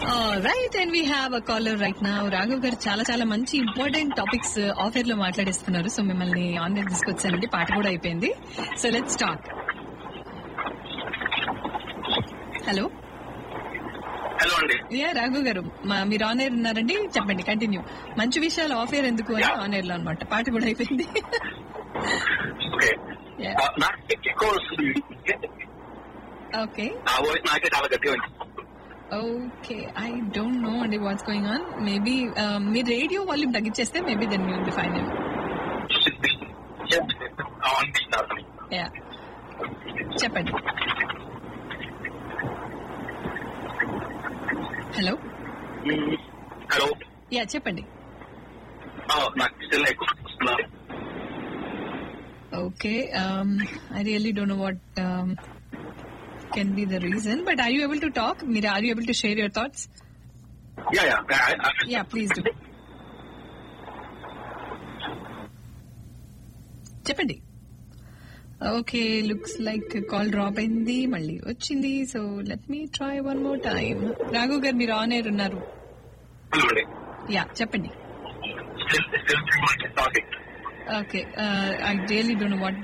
Right and we have a caller right నా రాఘవ్ గారు చాలా చాలా మంచి ఇంపార్టెంట్ టాపిక్స్ ఆఫర్ లో మాట్లాడేస్తున్నారు సో మిమ్మల్ని ఆన్లైన్ తీసుకొచ్చానండి పాట కూడా అయిపోయింది so let start hello hello అండి యా రాఘవ్ గారు మా- మీరు ఆన్ ఎయిర్ ఉన్నారండి చెప్పండి కంటిన్యూ మంచి విషయాలు ఆఫ్ ఎయిర్ ఎందుకు అని ఆన్ ఎయిర్ లో అనమాట పాట కూడా అయిపోయింది ఓకే Yeah. ఆ, నాకు ఎక్కువ వస్తుంది ఓకే ఆ వాయిస్ నాకే చాలా గట్టిగా ఉంది ఓకే ఐ డోంట్ నో అండి వాట్స్ గోయింగ్ ఆన్ మేబీ మీ రేడియో వాల్యూమ్ తగ్గించేస్తే maybe then you be fine అనిపిస్తున్నారు యా చెప్పండి హలో హలో యా చెప్పండి నాకు స్టిల్ ఎక్కువ వస్తున్నారు okay I really don't know what can be the reason but are you able to talk మీరు are you able to share your thoughts yeah yeah yeah please do చెప్పండి okay looks like call drop అయింది మళ్ళీ వచ్చింది so let me try one more time Raghu garu మీరు on air ఉన్నారు hello అండి yeah చెప్పండి still still talking okay I really don't know what